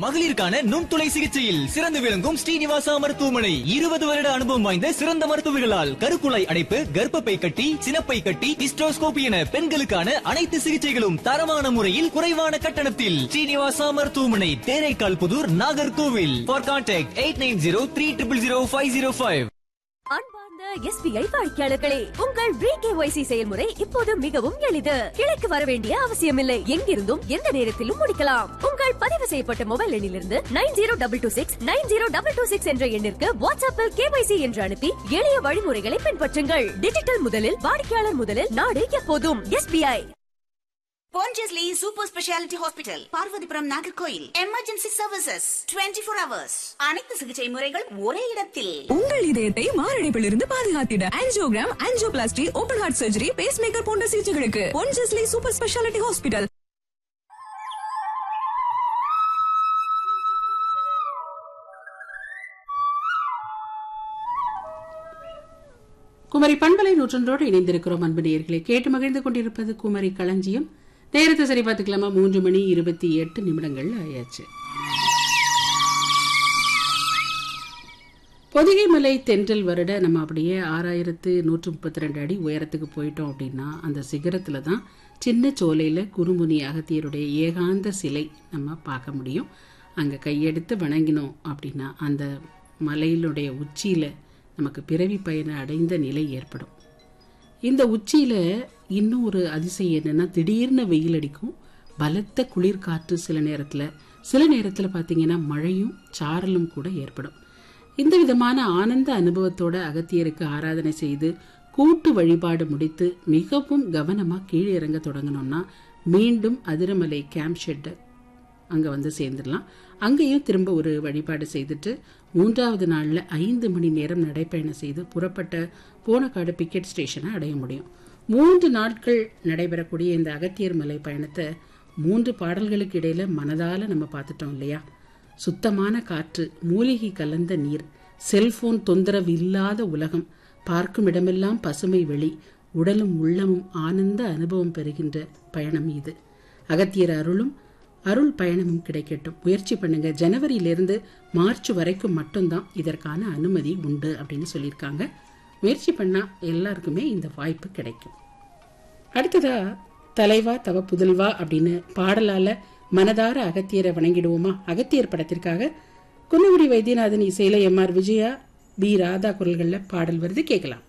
மகளிருக்கான நுண்துளை சிகிச்சையில் சிறந்து விளங்கும் ஸ்ரீனிவாசா மருத்துவமனை இருபது வருட அனுபவம் வாய்ந்த சிறந்த மருத்துவர்களால் கருக்குழாய் அடைப்பு கர்ப்பப்பை கட்டி சினப்பை கட்டி ஹிஸ்டோஸ்கோபி என பெண்களுக்கான அனைத்து சிகிச்சைகளும் தரமான முறையில் குறைவான கட்டணத்தில் ஸ்ரீனிவாசா மருத்துவமனை Theraikal Puthur Nagercoil for contact eight nine zero three triple zero five zero five அன்பார்ந்த எஸ்பிஐ வாடிக்கையாளர்களே உங்கள் பிகேஒய்சி செயல்முறை இப்போது மிகவும் எளிது கிளைக்கு வர வேண்டிய அவசியமில்லை எங்கிருந்தும் எந்த நேரத்திலும் முடிக்கலாம் உங்கள் பதிவு செய்யப்பட்ட மொபைல் எண்ணிலிருந்து nine zero double two six nine zero double two six என்ற எண்ணிற்கு வாட்ஸ்அப்பில் கேஒய்சி என்று அனுப்பி எளிய வழிமுறைகளை பின்பற்றுங்கள் டிஜிட்டல் முதலில் வாடிக்கையாளர் முதலில் நாடு எப்போதும் SBI Pondicherry Super Speciality Hospital, Parvathipuram Nagercoil emergency services 24 four hours அனைத்து சிகிச்சை முறைகள் ஒரே இடத்தில் உங்கள் இதயத்தை மாரடைப்பிலிருந்து பாதுகாத்திட angiogram angioplasty open heart surgery pacemaker போன்ற சிகிச்சைகளுக்கு பொன்ஜஸ்லி சூப்பர் ஸ்பெஷாலிட்டி ஹாஸ்பிட்டல் குமரி பண்பலை நூற்றொன்றோடு இணைந்திருக்கிறோம் அன்பு நேயர்களே கேட்டு மகிழ்ந்து கொண்டிருப்பது குமரி களஞ்சியம் நேரத்தை சரி பார்த்துக்கலாமா மூன்று மணி இருபத்தி எட்டு நிமிடங்கள் ஆயாச்சு பொதிகை மலை தென்றல் வருட நம்ம அப்படியே ஆறாயிரத்து நூற்று முப்பத்தி ரெண்டு அடி உயரத்துக்கு போயிட்டோம் அப்படின்னா அந்த சிகரத்தில் தான் சின்ன சோலையில் குறுமுனி அகத்தியருடைய ஏகாந்த சிலை நம்ம பார்க்க முடியும் அங்கே கையெடுத்து வணங்கினோம் அப்படின்னா அந்த மலையினுடைய உச்சியில் நமக்கு பிறவி பயனை அடைந்த நிலை ஏற்படும் இந்த உச்சியில் இன்னும் ஒரு அதிசயம் என்னென்னா திடீர்னு வெயில் அடிக்கும் பலத்த குளிர் காற்று சில நேரத்தில் சில நேரத்தில் பார்த்தீங்கன்னா மழையும் சாரலும் கூட ஏற்படும் இந்த விதமான ஆனந்த அனுபவத்தோட அகத்தியருக்கு ஆராதனை செய்து கூட்டு வழிபாடு முடித்து மிகவும் கவனமாக கீழே இறங்க தொடங்கினோம்னா மீண்டும் அதிரமலை கேம்ப் ஷெட்டை அங்கே வந்து சேர்ந்துடலாம் அங்கேயும் திரும்ப ஒரு வழிபாடு செய்துட்டு மூன்றாவது நாளில் ஐந்து மணி நேரம் நடைப்பயணம் செய்து புறப்பட்ட போனக்காடு பிக்கெட் ஸ்டேஷனை அடைய முடியும் மூன்று நாட்கள் நடைபெறக்கூடிய இந்த அகத்தியர் மலை பயணத்தை மூன்று பாடல்களுக்கு இடையில மனதால நம்ம பார்த்துட்டோம் இல்லையா சுத்தமான காற்று மூலிகை கலந்த நீர் செல்போன் தொந்தரவு இல்லாத உலகம் பார்க்கும் இடமெல்லாம் பசுமை வெளி உடலும் உள்ளமும் ஆனந்த அனுபவம் பெறுகின்ற பயணம் இது அகத்தியர் அருளும் அருள் பயணமும் கிடைக்கட்டும் முயற்சி பண்ணுங்க ஜனவரியிலிருந்து மார்ச் வரைக்கும் மட்டும்தான் இதற்கான அனுமதி உண்டு அப்படின்னு சொல்லியிருக்காங்க முயற்சி பண்ணா எல்லாருக்குமே இந்த வாய்ப்பு கிடைக்கும் அடுத்ததா தலைவா தவ புதல்வா அப்படின்னு பாடலால மனதார அகத்தியரை வணங்கிடுவோமா அகத்தியர் படத்திற்காக குன்னகுடி வைத்தியநாதன் இசையில M R Vijaya P Radha குரல்களில் பாடல் வருது கேட்கலாம்